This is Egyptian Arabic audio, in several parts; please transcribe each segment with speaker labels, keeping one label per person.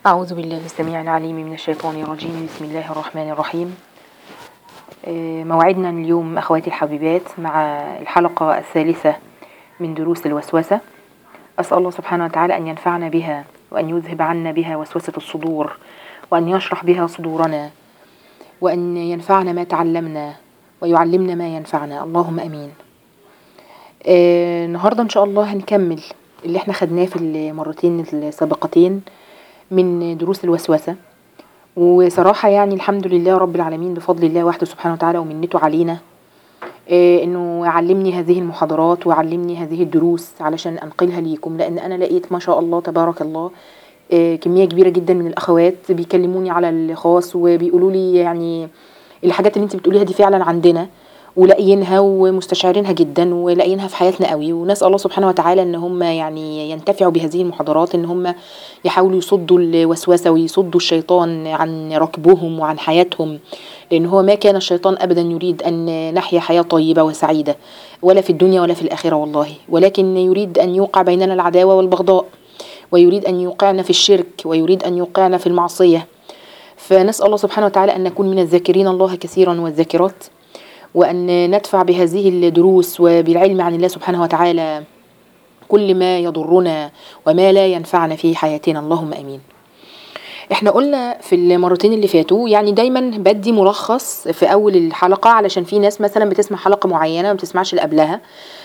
Speaker 1: أعوذ بالله السميع العليم من الشيطان الرجيم بسم الله الرحمن الرحيم آه، موعدنا اليوم أخواتي الحبيبات مع الحلقة الثالثة من دروس الوسوسة أسأل الله سبحانه وتعالى أن ينفعنا بها وأن يذهب عنا بها وسوسة الصدور وأن يشرح بها صدورنا وأن ينفعنا ما تعلمنا ويعلمنا ما ينفعنا اللهم أمين آه، النهاردة إن شاء الله هنكمل اللي احنا خدناه في المرتين السابقتين من دروس الوسوسة وصراحة يعني الحمد لله رب العالمين بفضل الله وحده سبحانه وتعالى ومنته علينا آه، انه علمني هذه المحاضرات وعلمني هذه الدروس علشان انقلها ليكم لان انا لقيت ما شاء الله تبارك الله آه، كمية كبيرة جدا من الاخوات بيكلموني على الخاص وبيقولوا لي يعني الحاجات اللي انت بتقوليها دي فعلا عندنا ولاقيينها ومستشعرينها جدا ولاقيينها في حياتنا قوي ونسال الله سبحانه وتعالى ان هم يعني ينتفعوا بهذه المحاضرات ان هم يحاولوا يصدوا الوسوسه ويصدوا الشيطان عن ركبهم وعن حياتهم لان هو ما كان الشيطان ابدا يريد ان نحيا حياه طيبه وسعيده ولا في الدنيا ولا في الاخره والله ولكن يريد ان يوقع بيننا العداوه والبغضاء ويريد ان يوقعنا في الشرك ويريد ان يوقعنا في المعصيه فنسال الله سبحانه وتعالى ان نكون من الذاكرين الله كثيرا والذاكرات وأن ندفع بهذه الدروس وبالعلم عن الله سبحانه وتعالى كل ما يضرنا وما لا ينفعنا في حياتنا اللهم امين احنا قلنا في المرتين اللي فاتوا يعني دايما بدي ملخص في اول الحلقه علشان في ناس مثلا بتسمع حلقه معينه ما بتسمعش اللي قبلها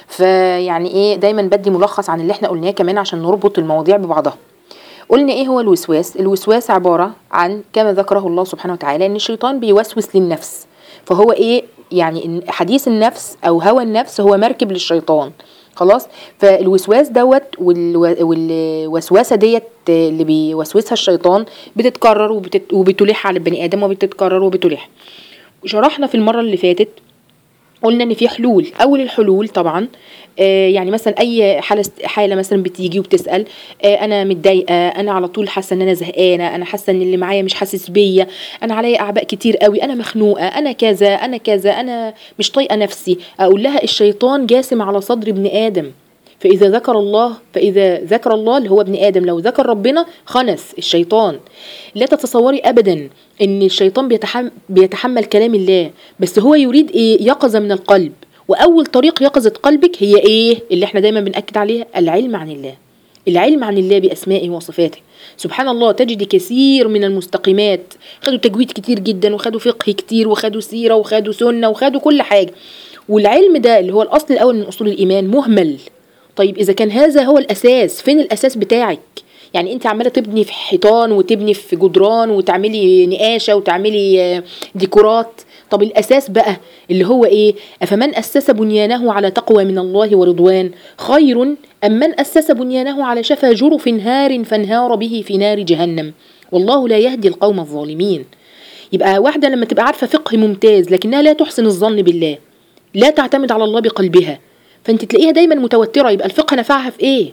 Speaker 1: فيعني ايه دايما بدي ملخص عن اللي احنا قلناه كمان عشان نربط المواضيع ببعضها قلنا ايه هو الوسواس الوسواس عباره عن كما ذكره الله سبحانه وتعالى ان الشيطان بيوسوس للنفس فهو ايه يعني حديث النفس او هوى النفس هو مركب للشيطان خلاص فالوسواس دوت والو- والوسوسه ديت اللي بيوسوسها الشيطان بتتكرر وبتت... وبتلح على البني ادم وبتتكرر وبتلح شرحنا في المره اللي فاتت قلنا ان في حلول اول الحلول طبعا آه يعني مثلا اي حاله حاله مثلا بتيجي وبتسال آه انا متضايقه انا على طول حاسه ان انا زهقانه انا حاسه ان اللي معايا مش حاسس بيا انا عليا اعباء كتير قوي انا مخنوقه انا كذا انا كذا انا مش طايقه نفسي اقول لها الشيطان جاسم على صدر ابن ادم فإذا ذكر الله فإذا ذكر الله اللي هو ابن آدم لو ذكر ربنا خنس الشيطان لا تتصوري أبدا إن الشيطان بيتحمل, بيتحمل كلام الله بس هو يريد إيه يقظة من القلب وأول طريق يقظة قلبك هي إيه اللي إحنا دايما بنأكد عليها العلم عن الله العلم عن الله بأسمائه وصفاته سبحان الله تجد كثير من المستقيمات خدوا تجويد كتير جدا وخدوا فقه كتير وخدوا سيرة وخدوا سنة وخدوا كل حاجة والعلم ده اللي هو الأصل الأول من أصول الإيمان مهمل طيب اذا كان هذا هو الاساس فين الاساس بتاعك يعني انت عماله تبني في حيطان وتبني في جدران وتعملي نقاشه وتعملي آه، ديكورات طب الاساس بقى اللي هو ايه افمن اسس بنيانه على تقوى من الله ورضوان خير ام من اسس بنيانه على شفا جرف هار فانهار به في نار جهنم والله لا يهدي القوم الظالمين يبقى واحده لما تبقى عارفه فقه ممتاز لكنها لا تحسن الظن بالله لا تعتمد على الله بقلبها فانت تلاقيها دايما متوتره يبقى الفقه نفعها في ايه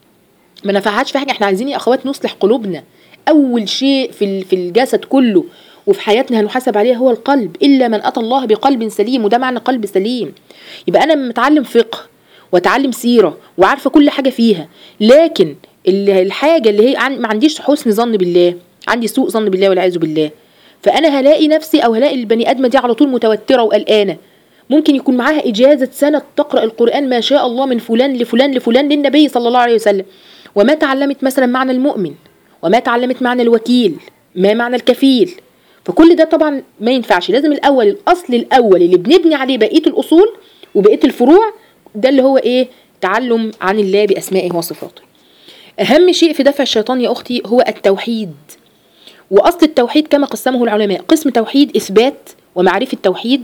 Speaker 1: ما نفعهاش في حاجه احنا عايزين يا اخوات نصلح قلوبنا اول شيء في ال- في الجسد كله وفي حياتنا هنحاسب عليه هو القلب الا من اتى الله بقلب سليم وده معنى قلب سليم يبقى انا متعلم فقه واتعلم سيره وعارفه كل حاجه فيها لكن ال- الحاجه اللي هي عن- ما عنديش حسن ظن بالله عندي سوء ظن بالله والعياذ بالله فانا هلاقي نفسي او هلاقي البني ادمه دي على طول متوتره وقلقانه ممكن يكون معاها إجازة سنة تقرأ القرآن ما شاء الله من فلان لفلان لفلان للنبي صلى الله عليه وسلم وما تعلمت مثلا معنى المؤمن وما تعلمت معنى الوكيل ما معنى الكفيل فكل ده طبعا ما ينفعش لازم الأول الأصل الأول اللي بنبني عليه بقية الأصول وبقية الفروع ده اللي هو إيه تعلم عن الله بأسمائه وصفاته أهم شيء في دفع الشيطان يا أختي هو التوحيد وأصل التوحيد كما قسمه العلماء قسم توحيد إثبات ومعرفة توحيد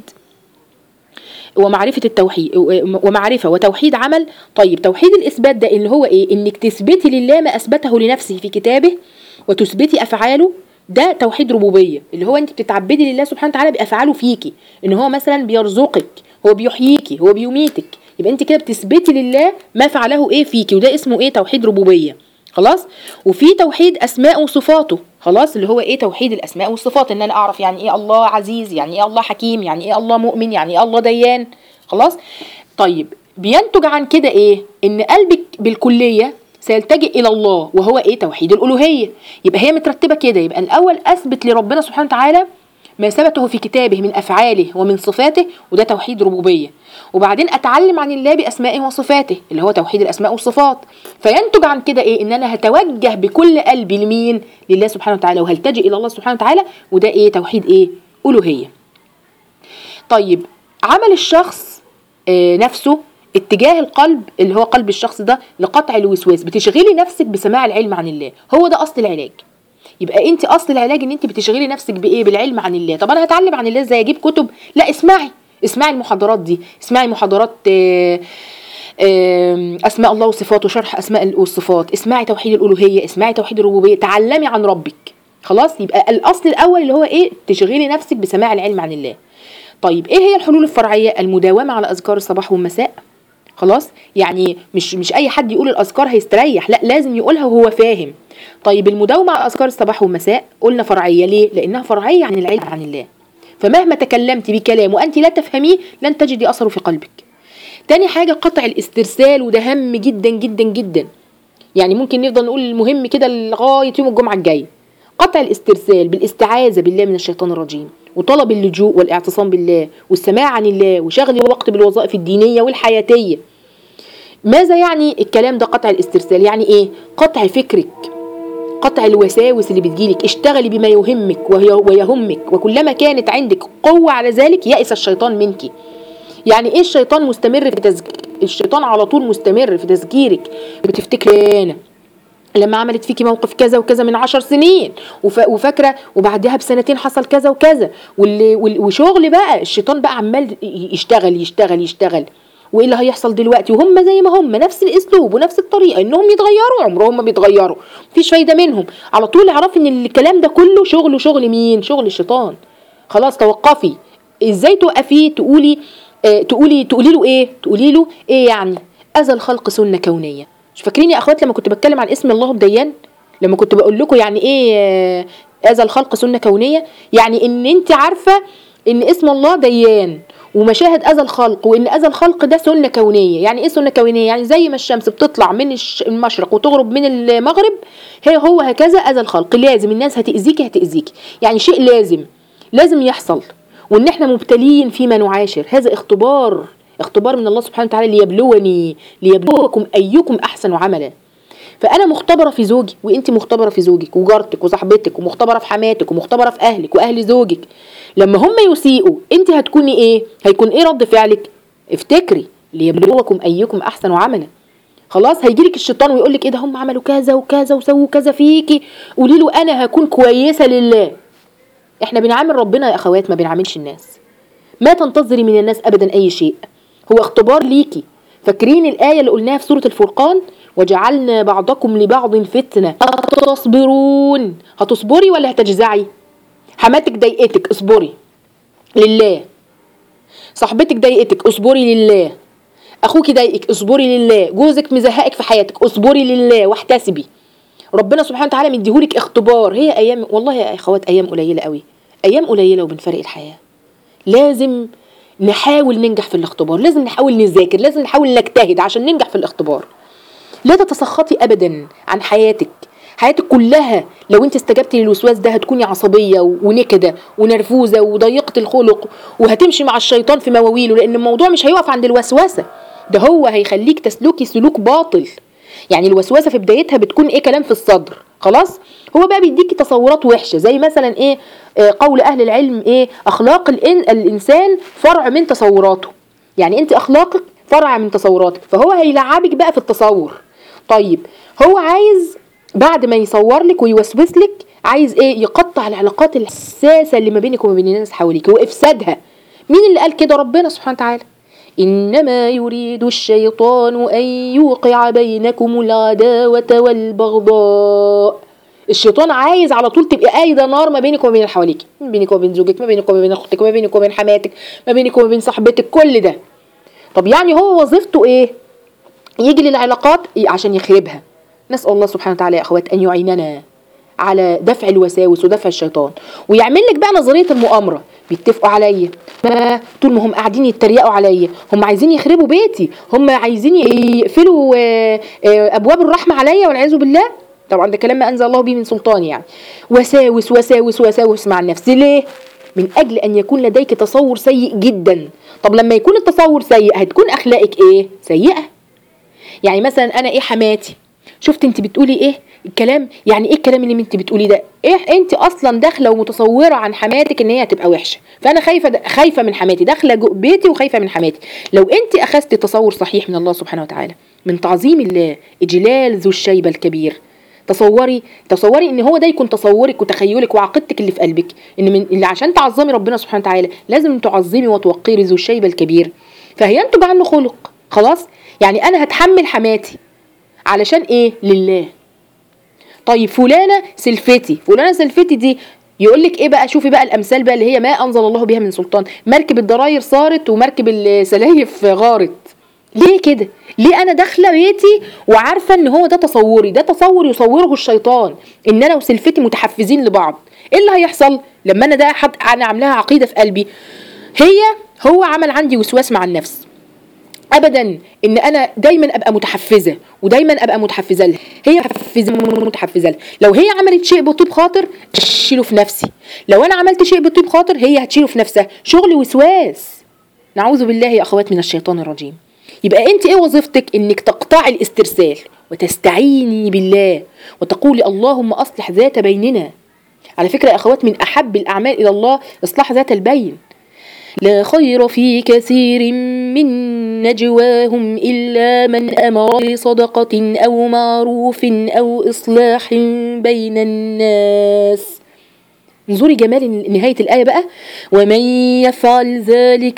Speaker 1: ومعرفة التوحيد ومعرفة وتوحيد عمل طيب توحيد الإثبات ده اللي هو إيه إنك تثبتي لله ما أثبته لنفسه في كتابه وتثبتي أفعاله ده توحيد ربوبية اللي هو أنت بتتعبدي لله سبحانه وتعالى بأفعاله فيكي إن هو مثلا بيرزقك هو بيحييكي هو بيميتك يبقى أنت كده بتثبتي لله ما فعله إيه فيكي وده اسمه إيه توحيد ربوبية خلاص وفي توحيد اسماء وصفاته خلاص اللي هو ايه توحيد الاسماء والصفات ان انا اعرف يعني ايه الله عزيز يعني ايه الله حكيم يعني ايه الله مؤمن يعني ايه الله ديان خلاص طيب بينتج عن كده ايه ان قلبك بالكليه
Speaker 2: سيلتجئ الى الله وهو ايه توحيد الالوهيه يبقى هي مترتبه كده يبقى الاول اثبت لربنا سبحانه وتعالى ما ثبته في كتابه من افعاله ومن صفاته وده توحيد ربوبيه وبعدين اتعلم عن الله باسمائه وصفاته اللي هو توحيد الاسماء والصفات فينتج عن كده ايه ان انا هتوجه بكل قلبي لمين لله سبحانه وتعالى وهلتجئ الى الله سبحانه وتعالى وده ايه توحيد ايه الوهيه طيب عمل الشخص آه نفسه اتجاه القلب اللي هو قلب الشخص ده لقطع الوسواس بتشغلي نفسك بسماع العلم عن الله هو ده اصل العلاج يبقى انت اصل العلاج ان انت بتشغلي نفسك بايه بالعلم عن الله طب انا هتعلم عن الله ازاي اجيب كتب لا اسمعي اسمعي المحاضرات دي اسمعي محاضرات آه آه اسماء الله وصفاته شرح اسماء والصفات اسمعي توحيد الالوهيه اسمعي توحيد الربوبيه تعلمي عن ربك خلاص يبقى الاصل الاول اللي هو ايه تشغلي نفسك بسماع العلم عن الله طيب ايه هي الحلول الفرعيه المداومه على اذكار الصباح والمساء خلاص يعني مش مش اي حد يقول الاذكار هيستريح لا لازم يقولها وهو فاهم طيب المداومه على اذكار الصباح والمساء قلنا فرعيه ليه لانها فرعيه عن العلم عن الله فمهما تكلمت بكلام وانت لا تفهميه لن تجدي اثره في قلبك تاني حاجه قطع الاسترسال وده هام جدا جدا جدا يعني ممكن نفضل نقول المهم كده لغايه يوم الجمعه الجاي قطع الاسترسال بالاستعاذه بالله من الشيطان الرجيم وطلب اللجوء والاعتصام بالله والسماع عن الله وشغل الوقت بالوظائف الدينيه والحياتيه ماذا يعني الكلام ده قطع الاسترسال يعني ايه قطع فكرك قطع الوساوس اللي بتجيلك اشتغلي بما يهمك ويهمك وكلما كانت عندك قوة على ذلك يأس الشيطان منك يعني ايه الشيطان مستمر في تذكير الشيطان على طول مستمر في تذكيرك بتفتكري انا لما عملت فيكي موقف كذا وكذا من عشر سنين وف... وفاكره وبعدها بسنتين حصل كذا وكذا واللي... وشغل بقى الشيطان بقى عمال يشتغل يشتغل يشتغل وايه اللي هيحصل دلوقتي وهم زي ما هم نفس الاسلوب ونفس الطريقه انهم يتغيروا عمرهم ما بيتغيروا مفيش فايده منهم على طول اعرفي ان الكلام ده كله شغل شغل مين شغل الشيطان خلاص توقفي ازاي توقفيه تقولي آه تقولي تقولي له ايه تقولي له ايه يعني اذى الخلق سنه كونيه مش فاكرين يا اخوات لما كنت بتكلم عن اسم الله بديان لما كنت بقول لكم يعني ايه اذى الخلق سنه كونيه يعني ان انت عارفه ان اسم الله ديان ومشاهد اذى الخلق وان اذى الخلق ده سنه كونيه يعني ايه سنه كونيه يعني زي ما الشمس بتطلع من المشرق وتغرب من المغرب هي هو هكذا اذى الخلق لازم الناس هتاذيكي هتاذيكي يعني شيء لازم لازم يحصل وان احنا مبتلين فيما نعاشر هذا اختبار اختبار من الله سبحانه وتعالى ليبلوني ليبلوكم ايكم احسن عملا فانا مختبره في زوجي وانت مختبره في زوجك وجارتك وصاحبتك ومختبره في حماتك ومختبره في اهلك واهل زوجك لما هم يسيئوا انت هتكوني ايه هيكون ايه رد فعلك افتكري ليبلوكم ايكم احسن عملا خلاص هيجيلك الشيطان ويقول لك ايه ده هم عملوا كذا وكذا وسووا كذا فيكي قولي له انا هكون كويسه لله احنا بنعامل ربنا يا اخوات ما بنعاملش الناس ما تنتظري من الناس ابدا اي شيء هو اختبار ليكي فاكرين الآية اللي قلناها في سورة الفرقان وجعلنا بعضكم لبعض فتنة أتصبرون هتصبري ولا هتجزعي حماتك ضايقتك اصبري لله صاحبتك ضايقتك اصبري لله اخوك ضايقك اصبري لله جوزك مزهقك في حياتك اصبري لله واحتسبي ربنا سبحانه وتعالى مديهولك اختبار هي ايام والله يا اخوات ايام قليله قوي ايام قليله وبنفرق الحياه لازم نحاول ننجح في الاختبار لازم نحاول نذاكر لازم نحاول نجتهد عشان ننجح في الاختبار لا تتسخطي ابدا عن حياتك حياتك كلها لو انت استجبتي للوسواس ده هتكوني عصبيه ونكده ونرفوزه وضيقه الخلق وهتمشي مع الشيطان في مواويله لان الموضوع مش هيقف عند الوسوسه ده هو هيخليك تسلكي سلوك باطل يعني الوسوسه في بدايتها بتكون ايه كلام في الصدر خلاص هو بقى بيديكي تصورات وحشه زي مثلا ايه آه قول اهل العلم ايه اخلاق الإن الانسان فرع من تصوراته يعني انت اخلاقك فرع من تصوراتك فهو هيلعبك بقى في التصور طيب هو عايز بعد ما يصور لك ويوسوس لك عايز ايه يقطع العلاقات الحساسه اللي ما بينك وما بين الناس حواليك وافسادها مين اللي قال كده ربنا سبحانه وتعالى إنما يريد الشيطان أن يوقع بينكم العداوة والبغضاء الشيطان عايز على طول تبقى قايدة نار ما بينك وما بين اللي حواليك ما بينك وما بين زوجك ما بينك وما بين أختك ما بينك وما بين حماتك ما بينك وما بين صاحبتك كل ده طب يعني هو وظيفته إيه يجي للعلاقات عشان يخربها نسأل الله سبحانه وتعالى يا أخوات أن يعيننا على دفع الوساوس ودفع الشيطان ويعمل لك بقى نظريه المؤامره بيتفقوا عليا ما طول ما هم قاعدين يتريقوا عليا هم عايزين يخربوا بيتي هم عايزين يقفلوا آه، آه، ابواب الرحمه عليا والعياذ بالله طبعا ده كلام ما انزل الله به من سلطان يعني وساوس وساوس وساوس مع النفس ليه من اجل ان يكون لديك تصور سيء جدا طب لما يكون التصور سيء هتكون اخلاقك ايه سيئه يعني مثلا انا ايه حماتي شفت انت بتقولي ايه الكلام يعني ايه الكلام اللي انت بتقوليه ده ايه انت اصلا داخله ومتصوره عن حماتك ان هي هتبقى وحشه فانا خايفه د... خايفه من حماتي داخله جو- بيتي وخايفه من حماتي لو انت اخذتي تصور صحيح من الله سبحانه وتعالى من تعظيم الله اجلال ذو الشيبه الكبير تصوري تصوري ان هو ده يكون تصورك وتخيلك وعقيدتك اللي في قلبك ان من اللي عشان تعظمي ربنا سبحانه وتعالى لازم تعظمي وتوقري ذو الشيبه الكبير فهينتج عنه خلق خلاص يعني انا هتحمل حماتي علشان ايه لله طيب فلانه سلفتي فلانه سلفتي دي يقول لك ايه بقى شوفي بقى الامثال بقى اللي هي ما انزل الله بها من سلطان مركب الضراير صارت ومركب السلايف غارت ليه كده ليه انا داخله بيتي وعارفه ان هو ده تصوري ده تصور يصوره الشيطان ان انا وسلفتي متحفزين لبعض ايه اللي هيحصل لما انا ده حد انا عاملاها عقيده في قلبي هي هو عمل عندي وسواس مع النفس ابدا ان انا دايما ابقى متحفزه ودايما ابقى متحفزه لها هي متحفزه متحفزه لها لو هي عملت شيء بطيب خاطر اشيله في نفسي لو انا عملت شيء بطيب خاطر هي هتشيله في نفسها شغل وسواس نعوذ بالله يا اخوات من الشيطان الرجيم يبقى انت ايه وظيفتك انك تقطعي الاسترسال وتستعيني بالله وتقولي اللهم اصلح ذات بيننا على فكره يا اخوات من احب الاعمال الى الله اصلاح ذات البين لا خير في كثير من نجواهم إلا من أمر بصدقة أو معروف أو إصلاح بين الناس انظري جمال نهاية الآية بقى ومن يفعل ذلك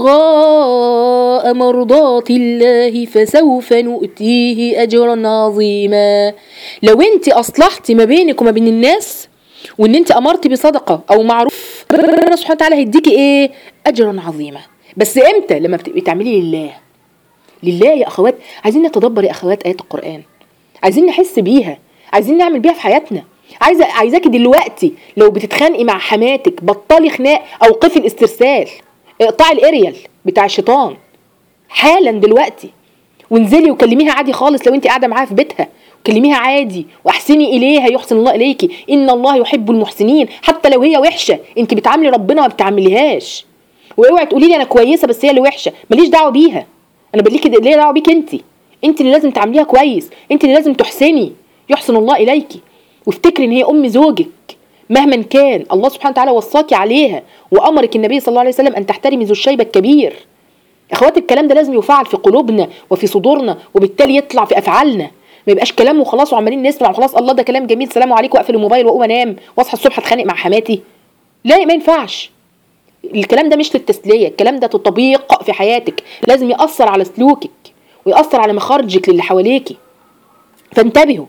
Speaker 2: ابتغاء مرضات الله فسوف نؤتيه أجرا عظيما لو انت أصلحتي ما بينك وما بين الناس وان انت امرتي بصدقه او معروف ربنا سبحانه وتعالى هيديكي ايه اجرا عظيما بس امتى لما بتبقي تعملي لله لله يا اخوات عايزين نتدبر يا اخوات ايات القران عايزين نحس بيها عايزين نعمل بيها في حياتنا عايزه عايزاكي دلوقتي لو بتتخانقي مع حماتك بطلي خناق اوقفي الاسترسال اقطعي الاريال بتاع الشيطان حالا دلوقتي وانزلي وكلميها عادي خالص لو انت قاعده معاها في بيتها كلميها عادي واحسني اليها يحسن الله اليكي ان الله يحب المحسنين حتى لو هي وحشه انت بتعاملي ربنا ما بتعامليهاش واوعي تقولي لي انا كويسه بس هي اللي وحشه ماليش دعوه بيها انا بديكي ليه دعوه بيك انت انت اللي لازم تعامليها كويس انت اللي لازم تحسني يحسن الله اليكي وافتكري ان هي ام زوجك مهما كان الله سبحانه وتعالى وصاكي عليها وامرك النبي صلى الله عليه وسلم ان تحترمي ذو الشيبه الكبير اخوات الكلام ده لازم يفعل في قلوبنا وفي صدورنا وبالتالي يطلع في افعالنا ما يبقاش كلام وخلاص وعمالين نسمع وخلاص الله ده كلام جميل سلام عليكم واقفل الموبايل واقوم انام واصحى الصبح اتخانق مع حماتي لا ما ينفعش الكلام ده مش للتسليه الكلام ده تطبيق في حياتك لازم ياثر على سلوكك وياثر على مخارجك للي حواليكي فانتبهوا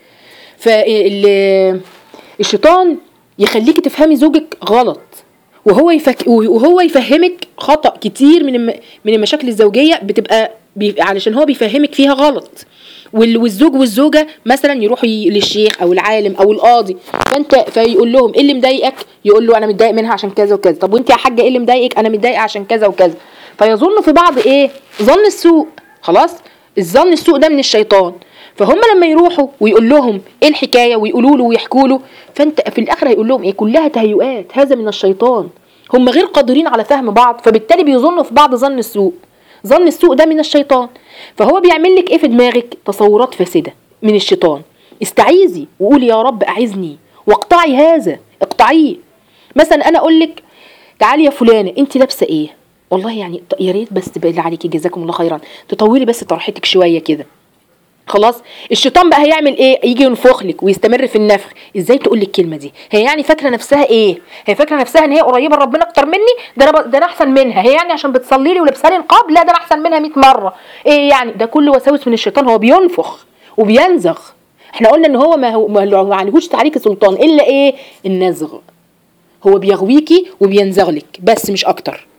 Speaker 2: فالشيطان يخليكي تفهمي زوجك غلط وهو يفك وهو يفهمك خطا كتير من الم... من المشاكل الزوجيه بتبقى بي... علشان هو بيفهمك فيها غلط وال... والزوج والزوجه مثلا يروحوا ي... للشيخ او العالم او القاضي فانت فيقول لهم ايه اللي مضايقك يقول له انا متضايق منها عشان كذا وكذا طب وانت يا حاجه ايه اللي مضايقك انا متضايقه عشان كذا وكذا فيظن في بعض ايه ظن السوء خلاص الظن السوء ده من الشيطان فهم لما يروحوا ويقول لهم ايه الحكايه ويقولوا له ويحكوا له فانت في الاخر هيقول لهم ايه كلها تهيؤات هذا من الشيطان هم غير قادرين على فهم بعض فبالتالي بيظنوا في بعض ظن السوء ظن السوء ده من الشيطان فهو بيعمل لك ايه في دماغك تصورات فاسده من الشيطان استعيذي وقولي يا رب اعذني واقطعي هذا اقطعيه مثلا انا اقول لك تعالي يا فلانه انت لابسه ايه والله يعني يا ريت بس بالله عليكي جزاكم الله خيرا تطولي بس طرحتك شويه كده خلاص الشيطان بقى هيعمل ايه يجي ينفخ لك ويستمر في النفخ ازاي تقول لك الكلمه دي هي يعني فاكره نفسها ايه هي فاكره نفسها ان هي قريبه لربنا اكتر مني ده انا ب- ده انا احسن منها هي يعني عشان بتصلي لي ولابسه لي نقاب لا ده انا احسن منها 100 مره ايه يعني ده كله وساوس من الشيطان هو بينفخ وبينزغ احنا قلنا ان هو ما هو ما له- ما عليهوش تعليق سلطان الا ايه النزغ هو بيغويكي وبينزغ لك بس مش اكتر